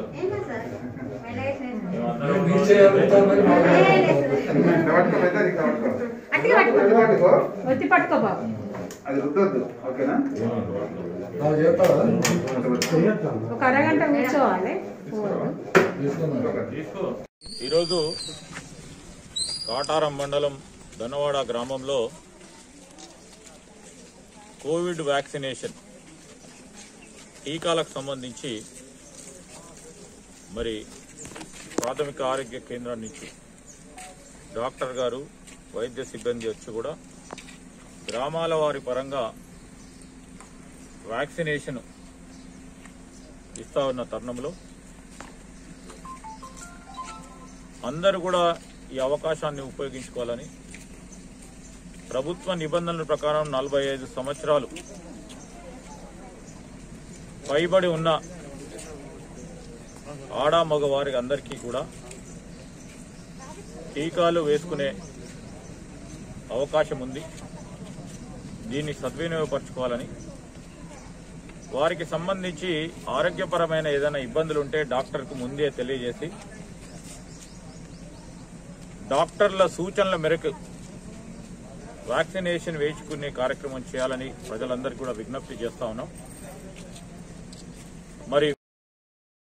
ఒత్తి పట్టుకో బాబు అది రుద్దొద్దు ఓకేనా ఒక అరగంట కూర్చోవాలి ఈరోజు కాటారం మండలం దన్నవాడ గ్రామంలో కోవిడ్ వ్యాక్సినేషన్ టీకాలకు సంబంధించి మరి ప్రాథమిక ఆరోగ్య కేంద్రం నుంచి డాక్టర్ గారు వైద్య సిబ్బంది వచ్చి కూడా గ్రామాల వారి పరంగా వ్యాక్సినేషన్ ఇస్తా ఉన్న తరుణంలో అందరూ కూడా ఈ అవకాశాన్ని ఉపయోగించుకోవాలని ప్రభుత్వ నిబంధనల ప్రకారం నలభై ఐదు సంవత్సరాలు పైబడి ఉన్న ఆడా మగవారికి అందరికీ కూడా టీకాలు వేసుకునే అవకాశం ఉంది దీన్ని సద్వినియోగపరచుకోవాలని వారికి సంబంధించి ఆరోగ్యపరమైన ఏదైనా ఇబ్బందులు ఉంటే డాక్టర్కు ముందే తెలియజేసి డాక్టర్ల సూచనల మేరకు వ్యాక్సినేషన్ వేయించుకునే కార్యక్రమం చేయాలని ప్రజలందరికీ కూడా విజ్ఞప్తి చేస్తా ఉన్నాం